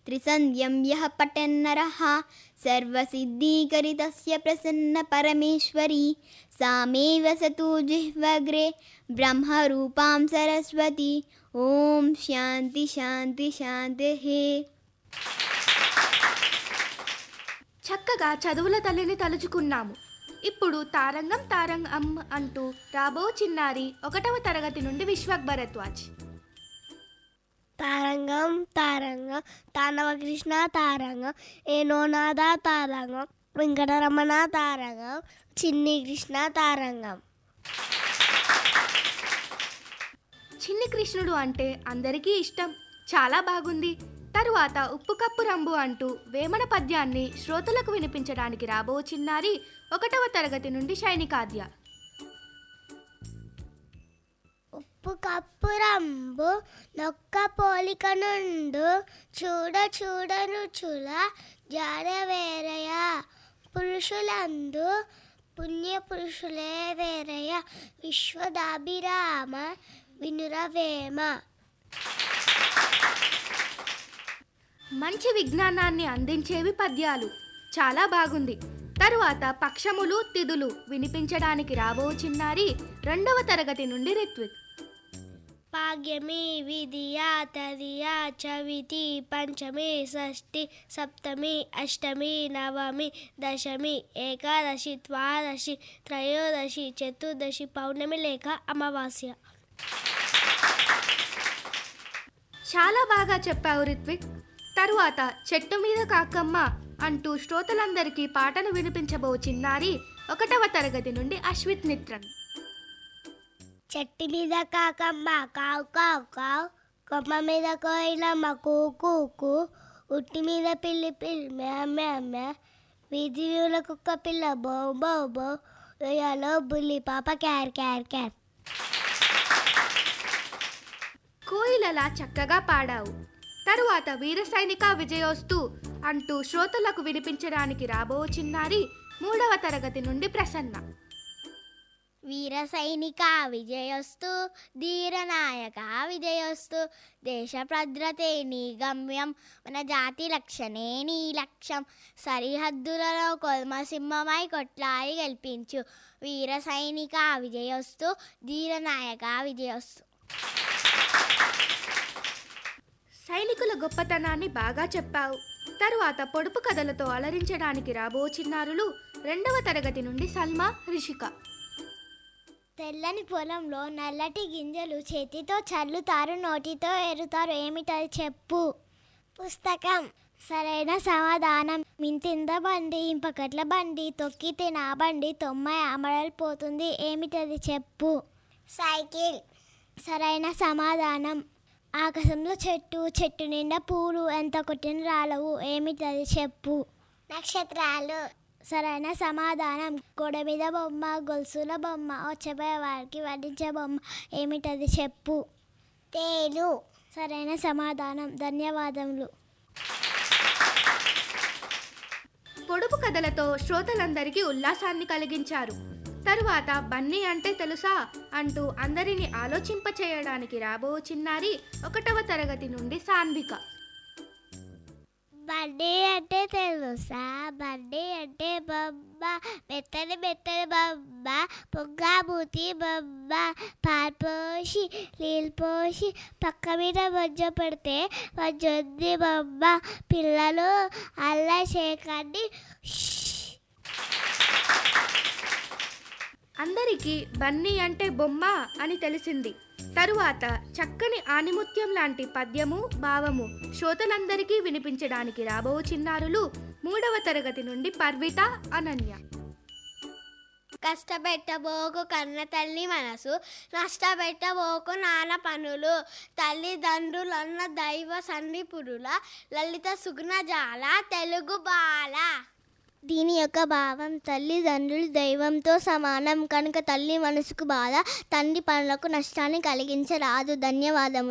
त्रिसन्ध्यं यः पठन्नरः सर्वसिद्धीकरितस्य प्रसन्नपरमेश्वरी सा मे वसतु जिह्वग्रे ब्रह्मरूपां सरस्वती ॐ శాంతి శాంతి శాంతిः చక్కగా చదువుల తల్లిని తలుచుకున్నాము ఇప్పుడు తారంగం తారంగం అంటూ రాబో చిన్నారి ఒకటవ తరగతి నుండి విశ్వక్ భరద్వాజ్ తారంగం తారంగం తానవ కృష్ణ తారంగం ఏనోనాథ తారంగం వెంకటరమణ తారంగం చిన్ని కృష్ణ తారంగం చిన్ని కృష్ణుడు అంటే అందరికీ ఇష్టం చాలా బాగుంది తరువాత ఉప్పు కప్పు రంబు అంటూ వేమన పద్యాన్ని శ్రోతలకు వినిపించడానికి రాబో చిన్నారి ఒకటవ తరగతి నుండి శైనికాద్య ఉప్పు కప్పు రంబు నొక్క పోలిక నుండు చూడ చూడ రుచుల జాడ వేరయ పురుషులందు పుణ్య పురుషులే వేరయ విశ్వదాభిరామ వినురవేమ మంచి విజ్ఞానాన్ని అందించేవి పద్యాలు చాలా బాగుంది తరువాత పక్షములు తిథులు వినిపించడానికి రాబో చిన్నారి రెండవ తరగతి నుండి రిత్విక్ పాగ్యమి విధియా తదియా చవితి పంచమి షష్ఠి సప్తమి అష్టమి నవమి దశమి ఏకాదశి ద్వాదశి త్రయోదశి చతుర్దశి పౌర్ణమి లేక అమావాస్య చాలా బాగా చెప్పావు రిత్విక్ తరువాత చెట్టు మీద కాకమ్మ అంటూ శ్రోతలందరికీ పాటను వినిపించబో చిన్నారి ఒకటవ తరగతి నుండి అశ్విత్ మిత్రన్ చెట్టు మీద కాకమ్మ కావు కావు కావు కొమ్మ మీద కోయిలమ్మ కూకు కూ ఉట్టి మీద పిల్లి పిల్లి మ్యా మ్యా మ్యా వీధి వీవుల కుక్క పిల్ల బో బో బో ఉయ్యాలో బుల్లి పాప క్యార్ క్యార్ క్యార్ కోయిలలా చక్కగా పాడావు తరువాత వీర సైనిక విజయోస్తు అంటూ శ్రోతలకు వినిపించడానికి రాబో చిన్నారి మూడవ తరగతి నుండి ప్రసన్న వీర సైనిక విజయస్తు ధీరనాయక విజయస్తు దేశ భద్రతే నీ గమ్యం మన జాతి లక్షణే నీ లక్ష్యం సరిహద్దులలో కొల్మసింహమై కొట్లాడి గెలిపించు వీర సైనిక విజయస్తు ధీరనాయక విజయస్తు సైనికుల గొప్పతనాన్ని బాగా చెప్పావు తరువాత పొడుపు కథలతో అలరించడానికి రాబో చిన్నారులు రెండవ తరగతి నుండి సల్మా రిషిక తెల్లని పొలంలో నల్లటి గింజలు చేతితో చల్లుతారు నోటితో ఎరుతారు ఏమిటది చెప్పు పుస్తకం సరైన సమాధానం మింతింద బండి ఇంపకట్ల బండి తొక్కి తినా బండి తొమ్మిది అమడలిపోతుంది ఏమిటది చెప్పు సైకిల్ సరైన సమాధానం ఆకాశంలో చెట్టు చెట్టు నిండా పూలు ఎంత కొట్టిన రాలవు ఏమిటది చెప్పు నక్షత్రాలు సరైన సమాధానం గోడ మీద బొమ్మ గొలుసుల బొమ్మ వచ్చబోయే వారికి వడ్డించే బొమ్మ ఏమిటది చెప్పు తేలు సరైన సమాధానం ధన్యవాదములు పొడుపు కథలతో శ్రోతలందరికీ ఉల్లాసాన్ని కలిగించారు తరువాత బన్నీ అంటే తెలుసా అంటూ అందరిని ఆలోచింప చేయడానికి రాబో చిన్నారి ఒకటవ తరగతి నుండి సాన్విక బండి అంటే తెలుసా బండి అంటే బొమ్మ మెత్తని మెత్తని బొమ్మ పొంగామూతి బొమ్మ పాలు పోసి నీళ్ళు పోసి పక్క మీద మజ్జ పెడితే మజ్జొంది బొమ్మ పిల్లలు అల్లా చేయకండి అందరికీ బన్నీ అంటే బొమ్మ అని తెలిసింది తరువాత చక్కని ఆనిముత్యం లాంటి పద్యము భావము శ్రోతలందరికీ వినిపించడానికి రాబో చిన్నారులు మూడవ తరగతి నుండి పర్విత అనన్య కష్టపెట్టబోకు కన్న తల్లి మనసు నష్టపెట్టబోకు నాన్న పనులు తల్లిదండ్రులన్న దైవ సన్నిపురుల లలిత సుగుణ జాల తెలుగు బాల దీని యొక్క భావం తల్లిదండ్రులు దైవంతో సమానం కనుక తల్లి మనసుకు బాధ తండ్రి పనులకు నష్టాన్ని కలిగించరాదు ధన్యవాదములు